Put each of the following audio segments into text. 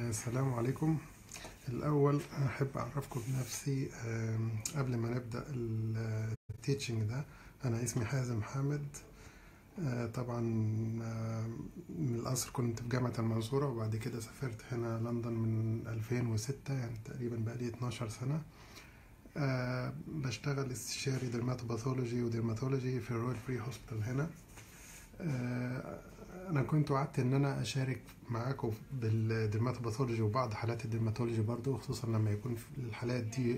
السلام عليكم الأول أحب أعرفكم بنفسي آم، قبل ما نبدأ التيتشنج ده أنا اسمي حازم حامد آه، طبعا آم، من الأصل كنت في جامعة المنصورة وبعد كده سافرت هنا لندن من 2006 يعني تقريبا بقالي 12 سنة آه، بشتغل استشاري ديرماتوباثولوجي وديرماتولوجي في الرويال فري هوسبيتال هنا آه، انا كنت وعدت ان انا اشارك معاكم بالدرماتوباثولوجي وبعض حالات الدرماتولوجي برضو خصوصا لما يكون في الحالات دي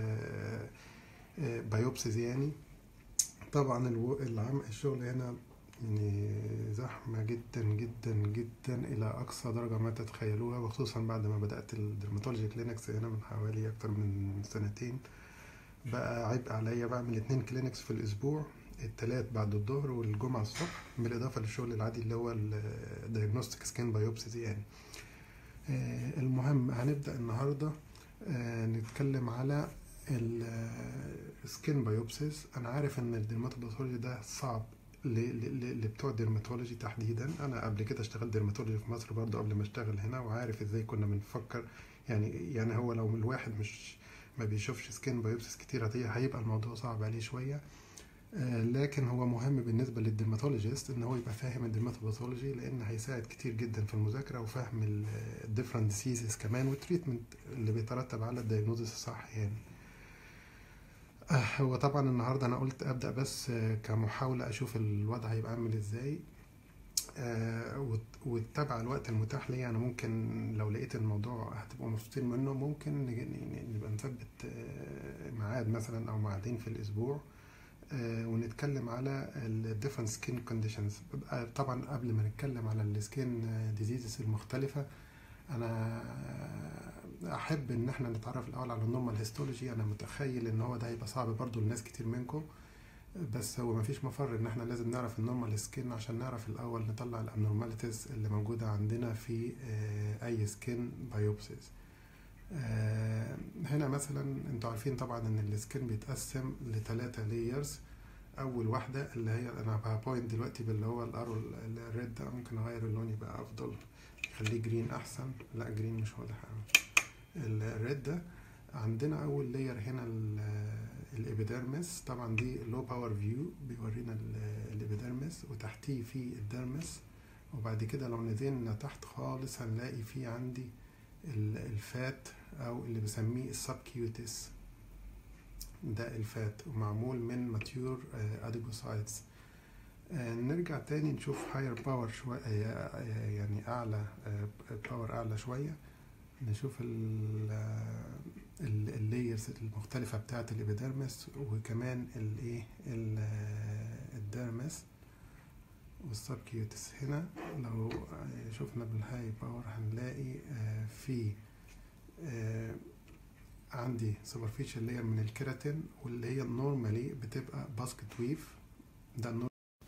بايوبسيز يعني طبعا الو- العم الشغل هنا يعني زحمة جدا جدا جدا إلى أقصى درجة ما تتخيلوها وخصوصا بعد ما بدأت الدرماتولوجي كلينكس هنا من حوالي أكتر من سنتين بقى عبء عليا بعمل اتنين كلينكس في الأسبوع التلات بعد الظهر والجمعة الصبح بالإضافة للشغل العادي اللي هو الدايجنوستيك سكين بايوبسيز يعني آه، المهم هنبدأ النهاردة آه، نتكلم على السكين بايوبسيز أنا عارف إن الديرماتوباثولوجي ده صعب ل- ل- ل- لبتوع الديرماتولوجي تحديدا أنا قبل كده اشتغلت ديرماتولوجي في مصر برضو قبل ما اشتغل هنا وعارف ازاي كنا بنفكر يعني يعني هو لو الواحد مش ما بيشوفش سكين بايوبسيز كتير هتي- هيبقى الموضوع صعب عليه شوية آه، لكن هو مهم بالنسبة للدرماتولوجيست ان هو يبقى فاهم الدرماتوباثولوجي لان هيساعد كتير جدا في المذاكرة وفهم الديفرنت ديسيزز كمان والتريتمنت اللي بيترتب على الدايجنوزس الصح يعني آه، هو طبعا النهارده انا قلت ابدا بس آه، كمحاولة اشوف الوضع هيبقى عامل ازاي آه، وت- واتبع الوقت المتاح ليا انا ممكن لو لقيت الموضوع هتبقوا مبسوطين منه ممكن نج- ن- نبقى نثبت آه، ميعاد مثلا او ميعادين في الاسبوع آه، ونتكلم على ال different skin conditions آه، طبعا قبل ما نتكلم على السكين diseases المختلفة أنا أحب إن احنا نتعرف الأول على النورمال هيستولوجي أنا متخيل إن هو ده هيبقى صعب برضو لناس كتير منكم بس هو مفيش مفر إن احنا لازم نعرف النورمال سكين عشان نعرف الأول نطلع الأبنورماليتيز اللي موجودة عندنا في آه، أي سكين بايوبسيز آه، هنا مثلا انتوا عارفين طبعا ان السكين بيتقسم لثلاثة لايرز اول واحدة اللي هي انا بوينت دلوقتي باللي هو الارو الريد ده ممكن اغير اللون يبقى افضل خليه جرين احسن لا جرين مش واضح قوي الريد ده عندنا اول لاير هنا الابيديرمس طبعا دي لو باور فيو بيورينا ال- الابيديرمس وتحتيه في الديرمس وبعد كده لو نزلنا تحت خالص هنلاقي في عندي ال- الفات او اللي بسميه السبكيوتس ده الفات ومعمول من ماتيور اديبوسايتس نرجع تاني نشوف هاير باور شوية يعني اعلى باور اعلى شوية نشوف اللايرز المختلفة بتاعة الابيديرمس وكمان الايه الديرمس والسبكيوتس هنا لو آه، شفنا بالهاي باور هنلاقي آه، في آه، عندي سوبرفيشال لاير من الكيراتين واللي هي نورمالي بتبقى باسكت ويف ده النور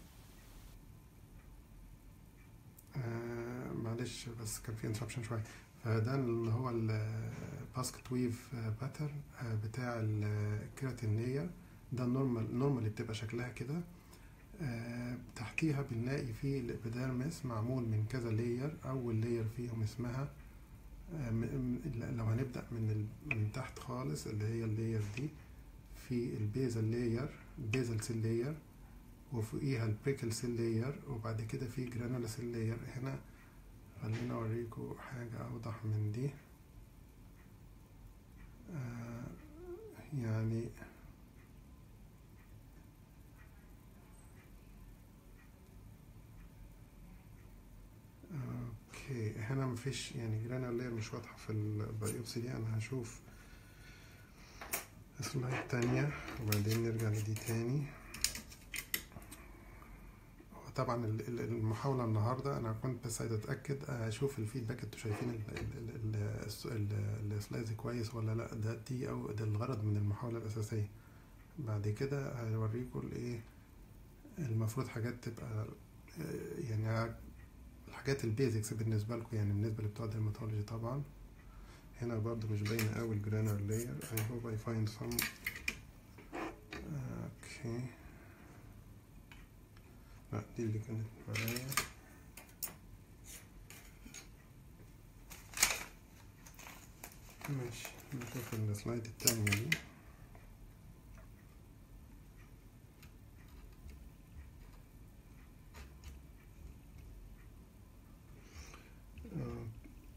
آه معلش بس كان في انتربشن شويه فده اللي هو الباسكت ويف باترن بتاع الكيراتين لاير ده النورمال نورمالي بتبقى شكلها كده آه، تحتيها بنلاقي فيه الابيديرمس معمول من كذا لاير اول لاير فيهم اسمها آه، م- م- لو هنبدأ من ال- من تحت خالص اللي هي اللاير دي في البيزل لاير البيزل سيل لاير وفوقيها البريكل سيل لاير وبعد كده في جرانولا سيل لاير هنا خلينا اوريكم حاجة اوضح من دي آه، يعني اوكي هنا مفيش يعني جرانولا لاير مش واضحة في البايوبسي دي انا هشوف سلايد تانية وبعدين نرجع لدي تاني طبعا ال- ال- المحاولة النهاردة أنا كنت بس عايز أتأكد أشوف الفيدباك أنتوا شايفين ال- ال- ال- الس- ال- السلايدز كويس ولا لأ ده دي أو ده الغرض من المحاولة الأساسية بعد كده هوريكم الإيه المفروض حاجات تبقى آه، يعني الحاجات البيزكس بالنسبة لكم يعني بالنسبة لبتوع الدرماتولوجي طبعا هنا برضو مش باينة أوي الجرانر لاير I hope I find some اوكي لا دي اللي كانت معايا ماشي نشوف السلايد التانية دي آه.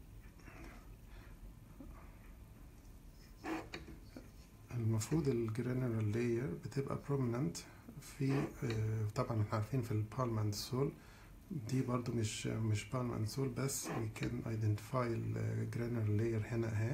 المفروض الجرانولار لاير بتبقى prominent في آه، طبعا احنا عارفين في البالم اند سول دي برضو مش مش بالم اند سول بس we can identify الجرانولار لاير هنا اهي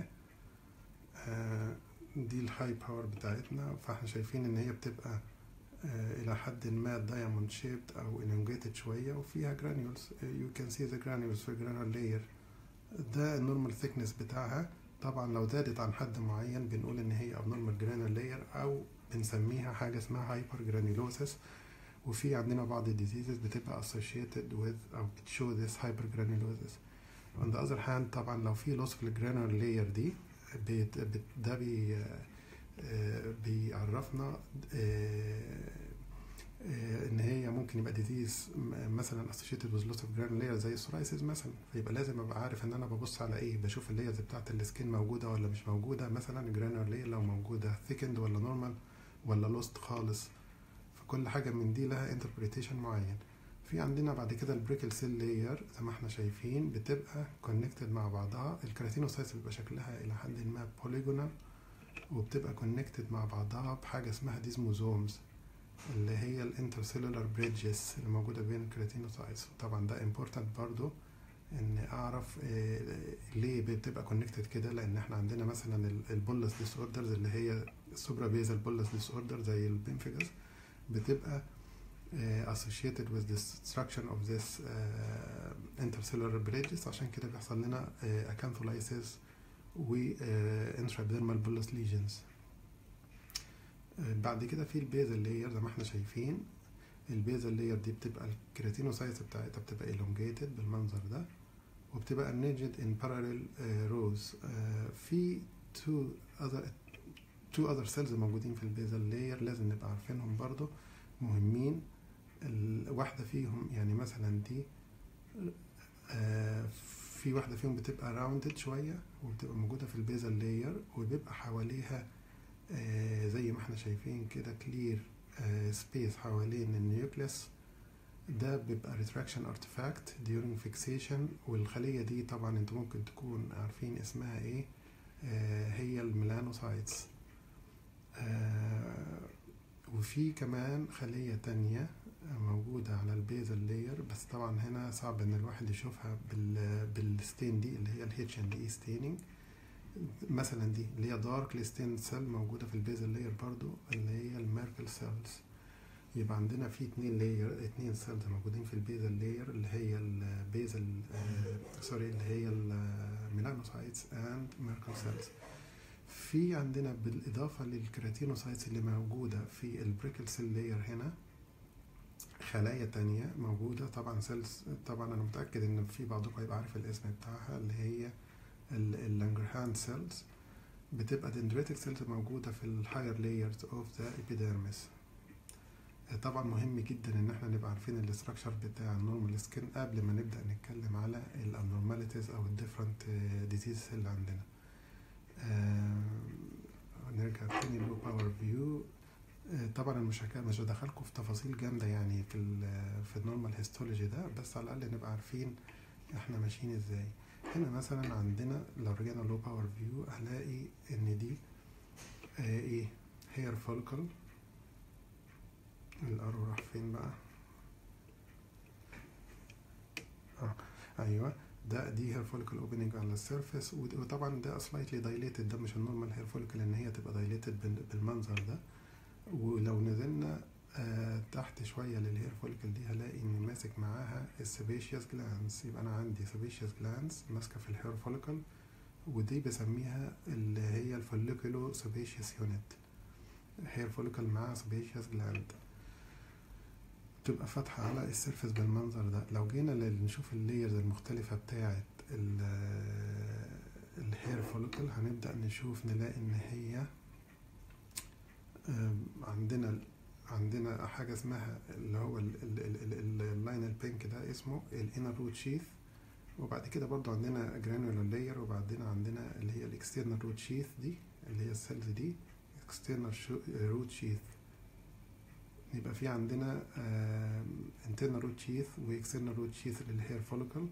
آه، دي الهاي باور بتاعتنا فاحنا شايفين ان هي بتبقى آه، الى حد ما دايموند شيبد او elongated شويه وفيها جرانيولز you can see the granules في الجرانول لاير ده النورمال ثيكنس بتاعها طبعا لو زادت عن حد معين بنقول ان هي abnormal granular layer او بنسميها حاجه اسمها hypergranulosis وفي عندنا بعض الديزيزز بتبقى associated with او بتشو this hypergranulosis on the other hand طبعا لو في loss في الجرانول لاير دي بت بت ده بي آه، بيعرفنا آه، آه، ان هي ممكن يبقى ديزيز مثلا associated with loss of granular layer زي السورايسيس مثلا فيبقى لازم ابقى عارف ان انا ببص على ايه بشوف اللايرز بتاعت السكين موجوده ولا مش موجوده مثلا الجرانولار layer لو موجوده thickened ولا نورمال ولا lost خالص فكل حاجه من دي لها interpretation معين في عندنا بعد كده البريكل سيل لاير زي ما احنا شايفين بتبقى كونكتد مع بعضها الكراتينوسايتس بيبقى شكلها الى حد ما بوليجونال وبتبقى كونكتد مع بعضها بحاجه اسمها ديزموزومز اللي هي الانترسيلولار بريدجز اللي موجوده بين الكراتينوسايتس طبعا ده امبورتنت برضو ان اعرف آه، ليه بتبقى كونكتد كده لان احنا عندنا مثلا البولس ديس اوردرز اللي هي السوبرا بيزال بولس ديس اوردر زي البنفيجاس بتبقى uh, associated with the destruction of this uh, intercellular bridges عشان كده بيحصل لنا uh, acantholysis و uh, intradermal bullous lesions uh, بعد كده في البيزل لاير زي ما احنا شايفين البيزل لاير دي بتبقى الكرياتينوسايتس بتاعتها بتبقى elongated بالمنظر ده وبتبقى arranged in parallel uh, rows uh, في two other two other cells موجودين في البيزل لاير لازم نبقى عارفينهم برضو مهمين الواحدة فيهم يعني مثلا دي آه، في واحدة فيهم بتبقى راوندد شوية وبتبقى موجودة في البيزل لاير وبيبقى حواليها آه، زي ما احنا شايفين كده كلير سبيس حوالين النيوكليس ده بيبقى retraction artifact during fixation والخلية دي طبعا انتوا ممكن تكون عارفين اسمها ايه آه، هي الميلانوسايتس وفي كمان خلية تانية موجودة على البيزل لاير بس طبعا هنا صعب ان الواحد يشوفها بال بالستين دي اللي هي الهيتش اند اي ستيننج مثلا دي اللي هي دارك ستين سيل موجودة في البيزل لاير برضو اللي هي الميركل سيلز يبقى عندنا في اتنين لاير اتنين سيلز موجودين في البيزل لاير اللي هي البيزل آه سوري اللي هي الميلانوسايتس اند ميركل سيلز في عندنا بالإضافة للكراتينوسايتس اللي موجودة في البريكل سيل لاير هنا خلايا تانية موجودة طبعا سيلز طبعا أنا متأكد إن في بعضكم هيبقى عارف الاسم بتاعها اللي هي اللانجرهان سيلز بتبقى dendritic سيلز موجودة في الهاير لايرز اوف ذا epidermis طبعا مهم جدا ان احنا نبقى عارفين الاستراكشر بتاع النورمال سكين قبل ما نبدا نتكلم على الابنورماليتيز او الديفرنت ديزيز اللي عندنا آه نرجع تاني لو باور فيو طبعا مش هك- مش هدخلكم في تفاصيل جامده يعني في ال في النورمال هيستولوجي ده بس على الاقل نبقى عارفين احنا ماشيين ازاي هنا مثلا عندنا لو رجعنا لو باور فيو هلاقي ان دي آه ايه هير فولكل الارو راح فين بقى اه ايوه ده دي هير فوليكل اوبننج على السيرفيس وطبعا ده سلايتلي دايليتد ده مش النورمال هير فوليكل ان هي تبقى دايليتد بالمنظر ده ولو نزلنا آه تحت شويه للهير فوليكل دي هلاقي اني ماسك معاها السبيشيوس جلانس يبقى انا عندي سبيشيوس جلانس ماسكه في الهير فوليكل ودي بسميها اللي هي الفوليكولو سبيشيوس يونت هير فوليكل معاها سبيشيوس جلاند تبقى فاتحة على السيرفس بالمنظر ده لو جينا لل- نشوف اللايرز المختلفة بتاعة الهير فوليكل هنبدأ نشوف نلاقي ان هي آم، عندنا عندنا حاجة اسمها اللي هو اللاين البينك ده اسمه الانر روت شيث وبعد كده برضو عندنا جرانولار لاير وبعدين عندنا اللي هي الاكسترنال روت شيث دي اللي هي السيلز دي اكسترنال روت شيث يبقى في عندنا internal root sheath و external root sheath للهير follicle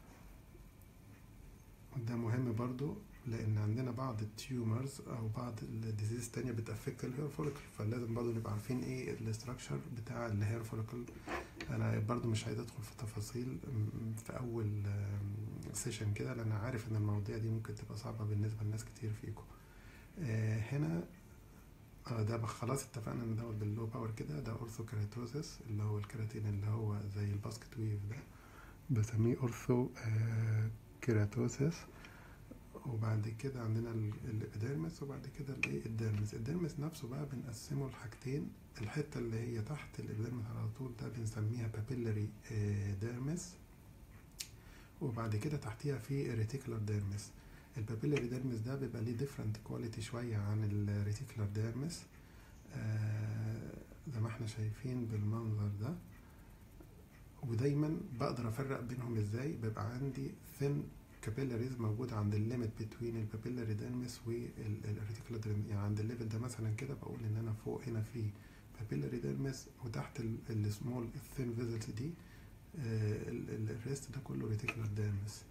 ده مهم برضو لان عندنا بعض التيومرز او بعض الديزيز التانية بتأفكت الهير فوليكل فلازم برضو نبقى عارفين ايه الاستراكشر بتاع الهير فوليكل انا برضو مش عايز ادخل في تفاصيل في اول سيشن كده لان عارف ان المواضيع دي ممكن تبقى صعبة بالنسبة لناس كتير فيكم هنا اه ده خلاص اتفقنا ان دوت باللو باور كده ده اورثو كيراتوزس اللي هو الكيراتين اللي هو زي الباسكت ويف ده بسميه اورثو آه كيراتوزس وبعد كده عندنا الابيديرمس وبعد كده الايه الديرمس الديرمس نفسه بقى بنقسمه لحاجتين الحته اللي هي تحت الابيديرمس على طول ده بنسميها بابيلاري ديرمس وبعد كده تحتيها في ريتيكولار ديرمس البابيلاري ديرمس ده بيبقى ليه ديفرنت كواليتي شويه عن الريتيكولار ديرمس آه زي ما احنا شايفين بالمنظر ده ودايما بقدر افرق بينهم ازاي بيبقى عندي ثين كابيلاريز موجودة عند الليمت بتوين البابيلاري ديرمس والريتيكولار ديرمس يعني عند الليفل ده مثلا كده بقول ان انا فوق هنا في بابيلاري ديرمس وتحت السمول الثين فيزلز دي الريست ده كله ريتيكولار ديرمس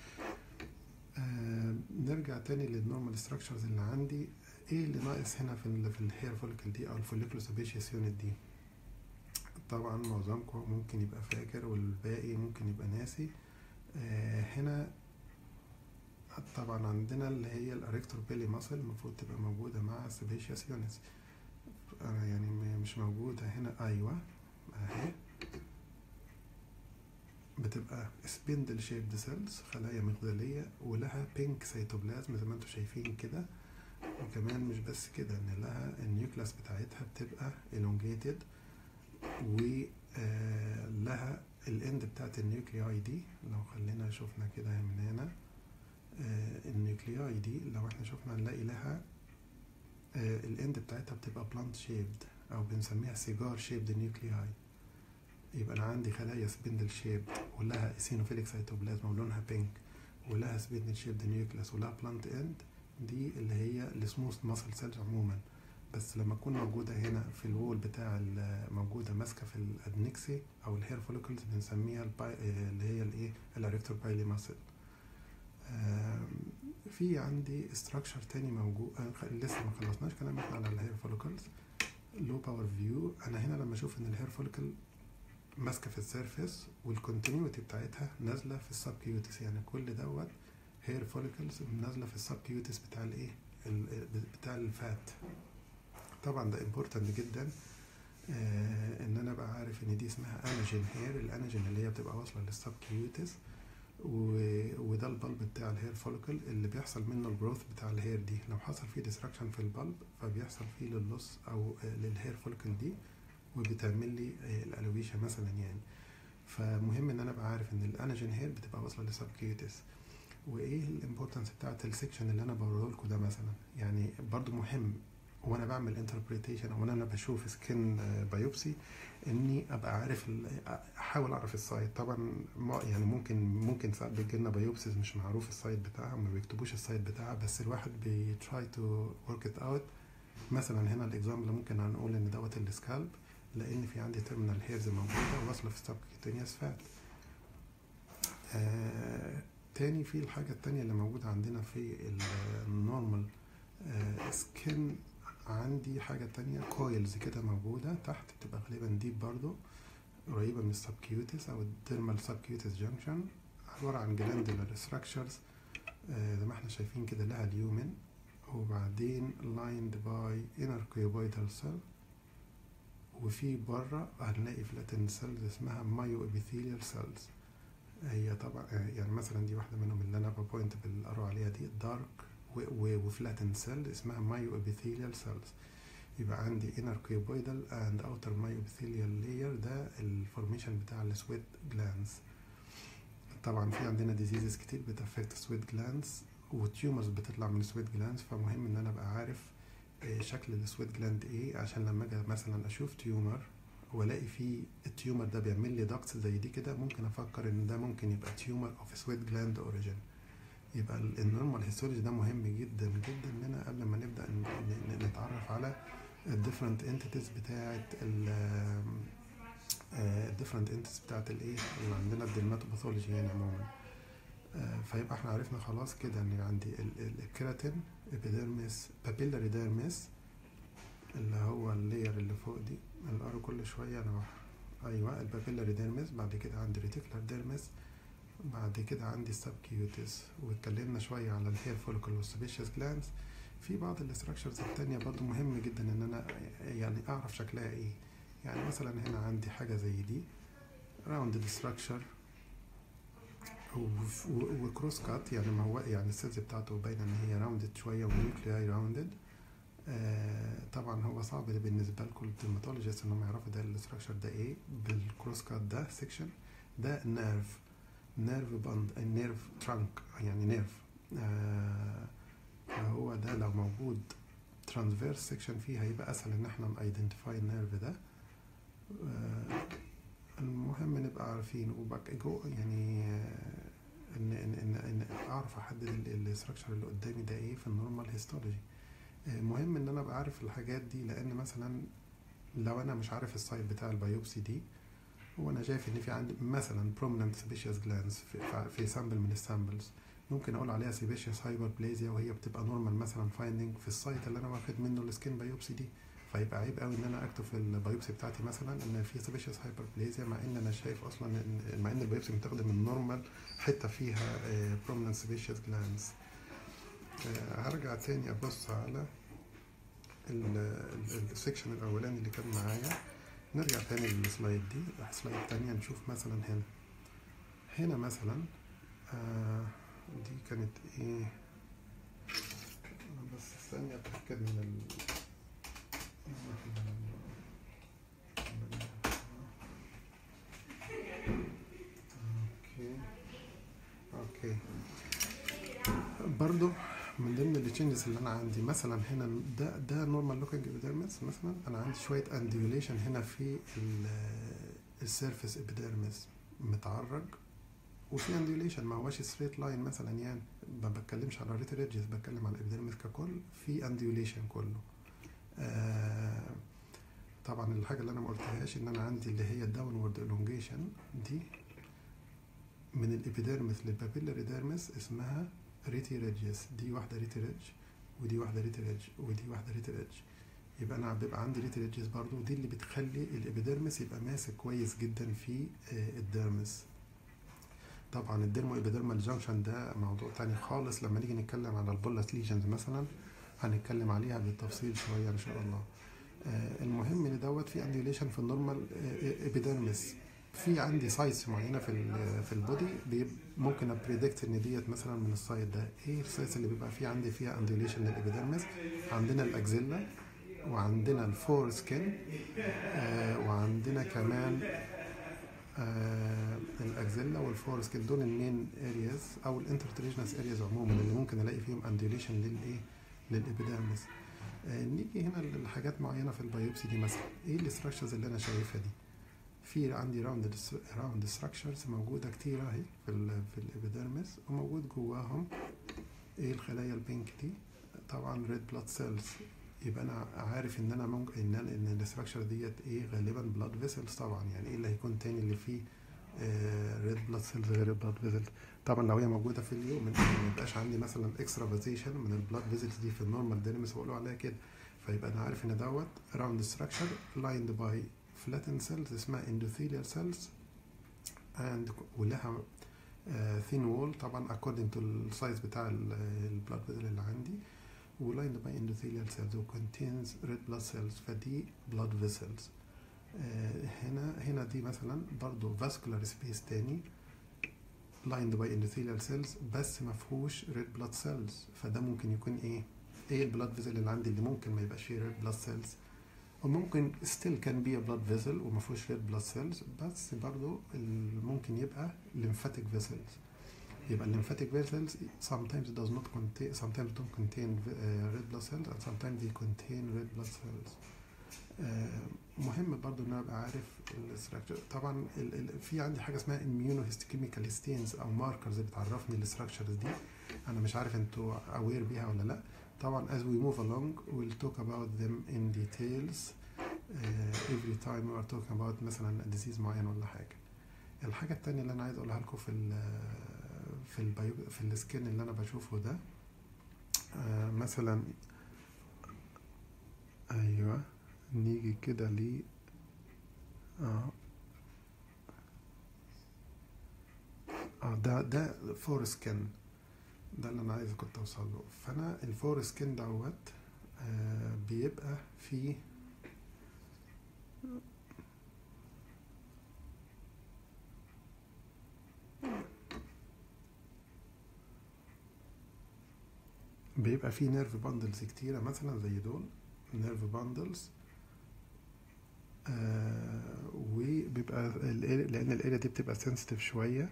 آه نرجع تاني للنورمال ستراكشرز اللي عندي ايه اللي ناقص هنا في ال في الهير فوليكل دي او الفوليكولو سبيشيس يونت دي طبعا معظمكم ممكن يبقى فاكر والباقي ممكن يبقى ناسي آه هنا طبعا عندنا اللي هي الاريكتور بيلي ماسل المفروض تبقى موجودة مع السبيشيس يونتس يعني مش موجودة هنا ايوه اهي بتبقى سبندل شيبد سيلز خلايا مغزلية ولها بينك سيتوبلازم زي ما انتم شايفين كده وكمان مش بس كده ان لها النيوكلاس بتاعتها بتبقى elongated ولها الاند بتاعت النيوكلياي دي لو خلينا شفنا كده من هنا النيوكلياي دي لو احنا شفنا نلاقي لها الاند بتاعتها بتبقى بلانت شيبد او بنسميها سيجار شيبد نيوكلياي يبقى انا عندي خلايا سبندل شيب ولها اسينوفيليك سيتوبلازم ولونها بينك ولها سبندل شيب نيوكلاس ولها بلانت اند دي اللي هي السموث ماسل سيلز عموما بس لما تكون موجودة هنا في الوول بتاع موجودة ماسكة في الادنكسي او الهير فوليكلز بنسميها الباي اللي هي الايه الاريكتور بايلي ماسل في عندي استراكشر تاني موجود لسه ما خلصناش كلام على الهير فوليكلز لو باور فيو انا هنا لما اشوف ان الهير فوليكل ماسكه في السيرفيس والكونتينيوتي بتاعتها نازله في السب كيوتس يعني كل دوت هير فوليكلز نازله في السب كيوتس بتاع الايه بتاع الفات طبعا ده امبورتنت جدا آه ان انا ابقى عارف ان دي اسمها اناجين هير الاناجين اللي هي بتبقى واصله للسب كيوتس وده البلب بتاع الهير فوليكل اللي بيحصل منه الجروث بتاع الهير دي لو حصل فيه ديستراكشن في البلب فبيحصل فيه للص او للهير فوليكل دي وبتعمل لي الالويشا مثلا يعني فمهم ان انا ابقى عارف ان الاناجين هير بتبقى واصله للسب كيوتس وايه الامبورتنس بتاعت السكشن اللي انا بوريه لكم ده مثلا يعني برضو مهم وانا بعمل انتربريتيشن او انا بشوف سكين بايوبسي اني ابقى عارف احاول اعرف السايت طبعا يعني ممكن ممكن ساعات بيجي لنا بايوبسيز مش معروف السايت بتاعها ما بيكتبوش السايت بتاعها بس الواحد بيتراي تو ورك ات اوت مثلا هنا الاكزامبل ممكن هنقول ان دوت السكالب لان في عندي تيرمينال هيرز موجوده واصله في سبكيوتينيوس فات آه تاني في الحاجه التانية اللي موجوده عندنا في النورمال آه سكين عندي حاجة تانية كويلز كده موجودة تحت بتبقى غالبا ديب برضو قريبة من السبكيوتس أو الديرمال سبكيوتس جانكشن عبارة عن جلاندولار ستراكشرز زي ما احنا شايفين كده لها اليومن وبعدين lined by inner cuboidal cell وفي بره هنلاقي فلاتن سيلز اسمها مايو ابيثيليال سيلز هي طبعا يعني مثلا دي واحدة منهم اللي أنا ببوينت بالأرو عليها دي دارك وفلاتن سيل اسمها مايو ابيثيليال سيلز يبقى عندي inner cuboidal and outer myoepithelial layer ده الفورميشن بتاع السويت جلانز طبعا في عندنا ديزيزز كتير بتافكت سويت جلانز وتيومرز بتطلع من السويت جلانز فمهم ان انا ابقى عارف شكل السويت جلاند ايه عشان لما اجي مثلا اشوف تيومر والاقي فيه التيومر ده بيعمل لي داكتس زي دي كده ممكن افكر ان ده ممكن يبقى تيومر اوف سويت جلاند اوريجين يبقى النورمال هيستولوجي ده مهم جدا جدا لنا قبل ما نبدا ن- ن- نتعرف على الديفرنت انتيتيز بتاعه ال الديفرنت انتيتيز بتاعه الايه اللي عندنا الديرماتوباثولوجي يعني عموما آه، فيبقى احنا عرفنا خلاص كده ان عندي ال- ال- الكيراتين ابيديرمس بابيلاري ديرمس اللي هو اللاير اللي فوق دي الارو كل شويه انا بح- ايوه البابيلاري ديرمس بعد كده عندي ريتيكولار ديرمس بعد كده عندي السبكيوتس واتكلمنا شويه على الهير فوليكل والسبيشيس جلاندز في بعض الاستراكشرز التانية برضو مهم جدا ان انا يعني اعرف شكلها ايه يعني مثلا هنا عندي حاجة زي دي راوندد ستراكشر وكروس كات يعني ما هو يعني السيلز بتاعته باينه ان هي راوندد شويه ونيوكلياي راوندد آه طبعا هو صعب بالنسبه لكم الدرماتولوجيست انهم يعرفوا ده الاستراكشر ده ايه بالكروس كات ده سيكشن ده نيرف نيرف باند نيرف ترانك يعني نيرف آه فهو ده لو موجود ترانسفيرس سيكشن فيه هيبقى اسهل ان احنا ايدنتيفاي النيرف ده آه المهم نبقى عارفين وبقى جو يعني آه، ان ان ان, إن اعرف احدد الاستراكشر اللي قدامي ده ايه في النورمال هيستولوجي مهم ان انا ابقى عارف الحاجات دي لان مثلا لو انا مش عارف السايت بتاع البيوبسي دي وانا شايف ان في عندي مثلا prominent sebaceous glands في, في سامبل من السامبلز ممكن اقول عليها sebaceous hyperplasia وهي بتبقى نورمال مثلا finding في السايت اللي انا واخد منه السكين بايوبسي دي فيبقى عيب قوي ان انا اكتب في البيوبسي بتاعتي مثلا ان في sebaceous hyperplasia مع ان انا شايف اصلا ان مع ان البيوبسي متاخده من نورمال حته فيها آه، prominent sebaceous glands آه، هرجع تاني ابص على السكشن الاولاني اللي كان معايا نرجع تاني للسلايد دي السلايد التانية نشوف مثلا هنا هنا مثلا آه دي كانت ايه أنا بس ثانية اتأكد من ال اوكي اوكي برضو من ضمن التشينجز اللي انا عندي مثلا هنا ده ده نورمال لوكينج ابيديرمس مثلا انا عندي شويه انديوليشن هنا في السيرفيس ابيديرمس متعرج وفي انديوليشن ما هوش ستريت لاين مثلا يعني ما بتكلمش على ريت ريدجز بتكلم على الابيديرمس ككل في انديوليشن كله آه طبعا الحاجه اللي انا ما قلتهاش ان انا عندي اللي هي الداونورد الونجيشن دي من الابيديرمس للبابيلاري ديرمس اسمها ريتي ريدجز دي واحده ريتي ريدج ودي واحده ريتي ريدج ودي واحده ريتي ريدج يبقى انا بيبقى عندي ريتي ريدجز برضو ودي اللي بتخلي الابيديرمس يبقى ماسك كويس جدا في آه، الديرمس طبعا الديرمو ابيديرمال جانكشن ده موضوع تاني خالص لما نيجي نتكلم على البولس ليجنز مثلا هنتكلم عليها بالتفصيل شويه ان شاء الله آه، المهم ان دوت في انديوليشن في النورمال ابيديرمس في عندي سايتس معينه في ال في البودي بيب- ممكن ابريدكت ان ديت مثلا من السايت ده ايه السايتس اللي بيبقى فيه عندي فيها انديوليشن للابيديرمس عندنا الاكزيلا وعندنا الفور سكين آه وعندنا كمان آه الاكزيلا والفور سكين دول المين ارياز او الانترتريجنس ارياز عموما اللي ممكن الاقي فيهم انديوليشن للايه للابيديرمس آه نيجي هنا لحاجات معينه في البيوبسي دي مثلا ايه الاستراكشرز اللي انا شايفها دي في عندي راوند راوند ستراكشرز موجوده كتير اهي في ال في الابيديرمس وموجود جواهم ايه الخلايا البينك دي طبعا ريد بلاد سيلز يبقى انا عارف ان انا ممكن ان أنا ان الاستراكشر ديت ايه غالبا بلاد فيسلز طبعا يعني ايه اللي هيكون تاني اللي فيه ريد بلاد سيلز غير البلاد فيسلز طبعا لو هي موجوده في اليوم ما يبقاش عندي مثلا اكسترافازيشن من البلاد فيسلز دي في النورمال ديرمس بقولوا عليها كده فيبقى انا عارف ان دوت راوند ستراكشر لايند باي flattened cells اسمها endothelial cells and ولها ثين وول طبعا according to السايز بتاع البلاد فيسل اللي عندي ولايند باي endothelial cells و contains red blood cells فدي blood vessels آه، هنا هنا دي مثلا برضو vascular space تاني lined by endothelial cells بس ما فيهوش red blood cells فده ممكن يكون ايه ايه البلاد فيزل اللي عندي اللي ممكن ما يبقاش فيه red blood cells وممكن still can be a blood vessel وما فيهوش red blood cells بس برضو ال- ممكن يبقى lymphatic vessels يبقى lymphatic vessels sometimes does not contain sometimes don't contain uh, red blood cells and sometimes they contain red blood cells آه، مهم برضو ان انا ابقى عارف الاستراكشر طبعا ال ال في عندي حاجه اسمها immunohistochemical stains او ماركرز بتعرفني الاستراكشرز دي انا مش عارف انتوا اوير بيها ولا لا طبعا as we move along we'll talk about them in details uh, every time we are talking about مثلا disease معين ولا حاجه الحاجه التانية اللي انا عايز اقولها لكم في ال في البيو في السكين اللي انا بشوفه ده آه مثلا ايوه نيجي كده ل اه اه ده ده فور سكين ده اللي انا عايز كنت اوصل له فانا الفور سكين دوت آه بيبقى فيه بيبقى فيه نيرف باندلز كتيرة مثلا زي دول نيرف باندلز آه وبيبقى ال- لان الاريا دي بتبقى سنسيتيف شويه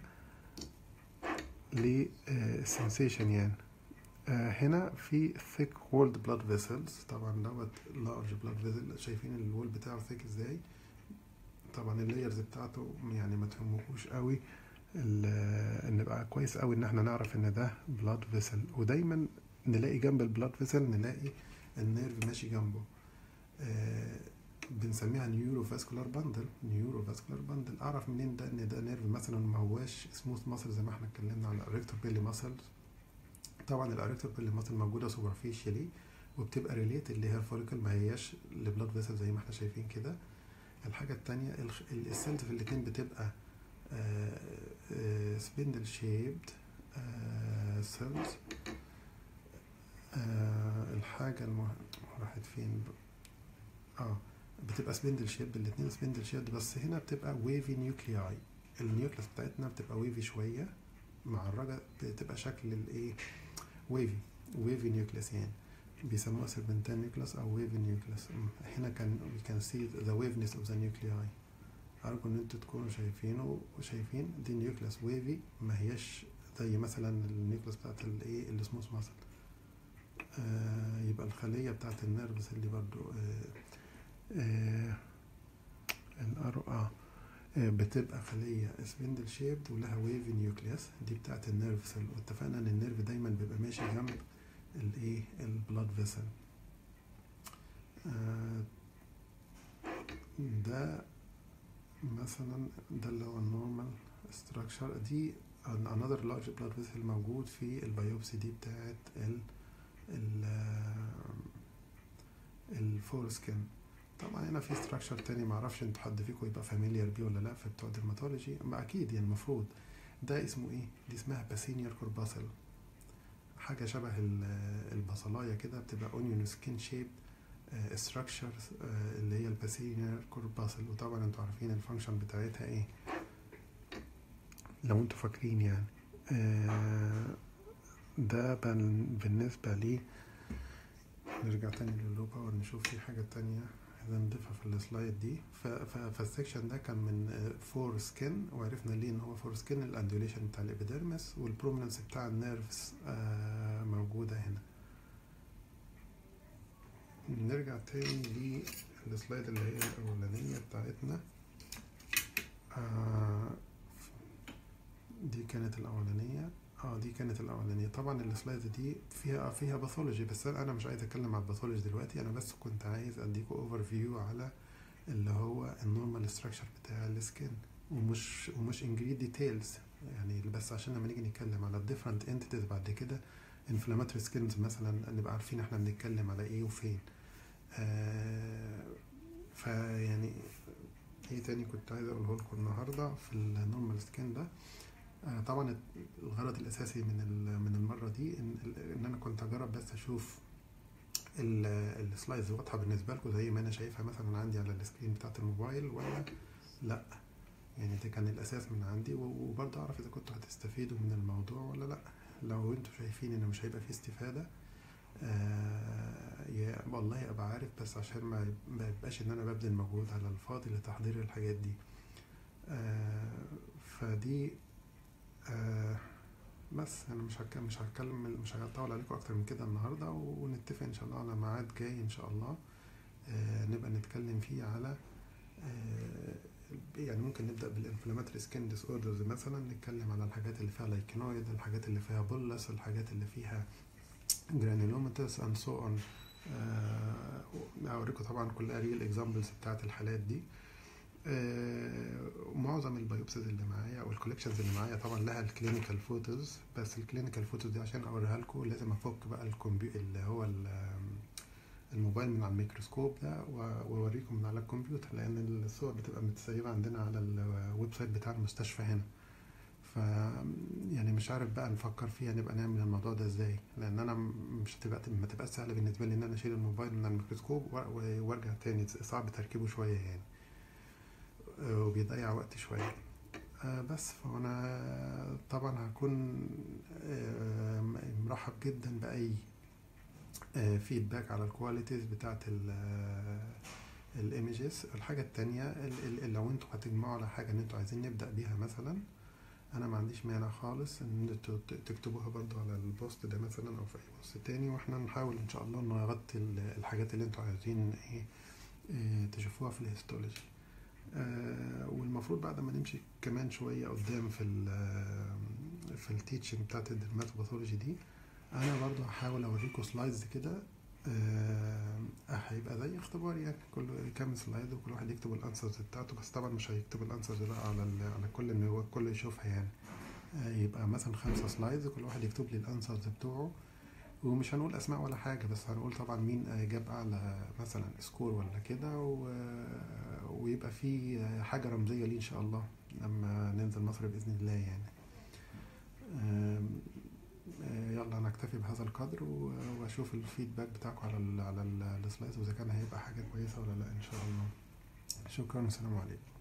للسنسيشن يعني آه هنا في thick walled blood vessels طبعا دوت large blood vessel شايفين الوول بتاعه thick ازاي طبعا اللايرز بتاعته يعني ما تهمكوش قوي ال- نبقى كويس قوي ان احنا نعرف ان ده blood vessel ودايما نلاقي جنب البلاد فيسل نلاقي النيرف ماشي جنبه آه بنسميها نيورو فاسكولار باندل نيورو فاسكولار باندل اعرف منين ده ان ده نيرف مثلا ما هواش سموث ماسل زي ما احنا اتكلمنا على الاريكتور بيلي ماسل طبعا الاريكتور بيلي ماسل موجوده سوبرفيشالي وبتبقى ريليت اللي هي الفوليكل ما هياش البلاد فيسل زي ما احنا شايفين كده الحاجه التانية الخ- السيلز في الاتنين بتبقى سبندل شيبد سيلز الحاجه المهمه راحت فين ب- اه بتبقى سبندل شيب الاتنين سبندل شيب بس هنا بتبقى ويفي نيوكلياي النيوكليس بتاعتنا بتبقى ويفي شويه مع الرجل بتبقى شكل الايه ويفي ويفي نيوكليس يعني بيسموها سيربنتين نيوكليس او ويفي نيوكليس هنا كان we can see the waveness of the nuclei أرجو إن انتوا تكونوا شايفينه وشايفين دي نيوكليس ويفي ما هياش زي مثلا النيوكليس بتاعت الايه السموث ماسل آه يبقى الخلية بتاعت النيرفس اللي برضو آه آه الأرو آه آه، بتبقى خلية سبندل شيبد ولها ويفي نيوكليوس دي بتاعت النيرف سيل واتفقنا ان النيرف دايما بيبقى ماشي جنب الايه البلاد فيسل ده مثلا ده اللي هو النورمال ستراكشر دي another large blood vessel موجود في البيوبسي دي بتاعت ال ال الفور سكين طبعا هنا في ستراكشر تاني معرفش انتوا حد فيكم يبقى فاميليار بيه ولا لا في بتوع ديرماتولوجي ما اكيد يعني المفروض ده اسمه ايه دي اسمها باسينير كورباسل حاجة شبه ال- البصلاية كده بتبقى اونيون سكين شيب ستراكشر اللي هي الباسينير كورباسل وطبعا انتوا عارفين الفانكشن بتاعتها ايه لو انتوا فاكرين يعني آه، ده بال- بالنسبة لي نرجع تاني لللو باور نشوف في حاجة تانية عايزين نضيفها في السلايد دي ف- ف- فالسكشن ده كان من فور سكين وعرفنا ليه ان هو فور سكين الاندوليشن بتاع الابيديرمس والبرومننس بتاع النيرفز آه، موجودة هنا نرجع تاني للسلايد اللي هي الأولانية بتاعتنا آه، دي كانت الأولانية اه دي كانت الأولانية طبعا السلايد دي فيها فيها باثولوجي بس أنا مش عايز أتكلم على الباثولوجي دلوقتي أنا بس كنت عايز أديكوا أوفر فيو على اللي هو النورمال ستراكشر بتاع السكين ومش ومش انجريد ديتيلز يعني بس عشان لما نيجي نتكلم على الديفرنت انتيتيز بعد كده انفلاماتوري سكينز مثلا نبقى عارفين احنا بنتكلم على ايه وفين آه فيعني ايه تاني كنت عايز اقوله لكم النهارده في النورمال سكين ده آه طبعا الغرض الاساسي من ال- من المره دي ان, إن انا كنت اجرب بس اشوف ال- السلايدز واضحه بالنسبه لكم زي ما انا شايفها مثلا عندي على السكرين بتاعت الموبايل ولا لا يعني ده كان الاساس من عندي و- وبرضه اعرف اذا كنتوا هتستفيدوا من الموضوع ولا لا لو انتوا شايفين ان مش هيبقى فيه استفاده آه يا والله ابقى عارف بس عشان ما ما يبقاش ان انا ببذل مجهود على الفاضي لتحضير الحاجات دي آه فدي آه بس انا مش هتكلم مش هتكلم مش هطول عليكم اكتر من كده النهارده ونتفق ان شاء الله على ميعاد جاي ان شاء الله آه نبقى نتكلم فيه على آه يعني ممكن نبدا بالانفلاماتري سكين ديس اوردرز مثلا نتكلم على الحاجات اللي فيها لايكنويد الحاجات اللي فيها بولس الحاجات اللي فيها جرانيلوماتس اند سو اون اوريكم طبعا كلها ريل اكزامبلز بتاعت الحالات دي آه، معظم البيوبسيز اللي معايا او الكوليكشنز اللي معايا طبعا لها الكلينيكال فوتوز بس الكلينيكال فوتوز دي عشان اوريها لكم لازم افك بقى الكمبيو اللي هو ال- الموبايل من على الميكروسكوب ده و- واوريكم من على الكمبيوتر لان الصور بتبقى متسيبه عندنا على الويب سايت بتاع المستشفى هنا ف يعني مش عارف بقى نفكر فيها نبقى نعمل الموضوع ده ازاي لان انا م- مش هتبقى ما تبقاش سهله بالنسبه لي ان انا اشيل الموبايل من على الميكروسكوب و- و- وارجع تاني صعب تركيبه شويه يعني آه، وبيضيع وقت شويه آه، بس فانا طبعا هكون آه، مرحب جدا باي فيدباك على الكواليتيز بتاعت الايمجز الحاجة التانية ال- ال- لو انتوا هتجمعوا على حاجة ان انتوا عايزين نبدأ بيها مثلا انا ما عنديش مانع خالص ان انتوا ت- تكتبوها برضو على البوست ده مثلا او في اي بوست تاني واحنا نحاول ان شاء الله نغطي ال- الحاجات اللي انتوا عايزين ايه إيه، تشوفوها في الهيستولوجي آه، والمفروض بعد ما نمشي كمان شوية قدام في ال في التيتشنج بتاعت الدرماتوباثولوجي دي انا برضو هحاول اوريكم سلايدز كده آه، هيبقى زي اختبار يعني كل كام سلايد وكل واحد يكتب الانسرز بتاعته بس طبعا مش هيكتب الانسرز بقى على ال- على كل ان هو الكل يشوفها يعني آه، يبقى مثلا خمسة سلايدز كل واحد يكتب لي الانسرز بتوعه ومش هنقول اسماء ولا حاجه بس هنقول طبعا مين آه، جاب اعلى مثلا سكور ولا كده و- ويبقى في آه، حاجه رمزيه ليه ان شاء الله لما ننزل مصر باذن الله يعني آم، آه، يلا انا اكتفي بهذا القدر و- واشوف الفيدباك بتاعكم على ال على ال- السلايدز واذا كان هيبقى حاجه كويسه ولا لا ان شاء الله شكرا والسلام عليكم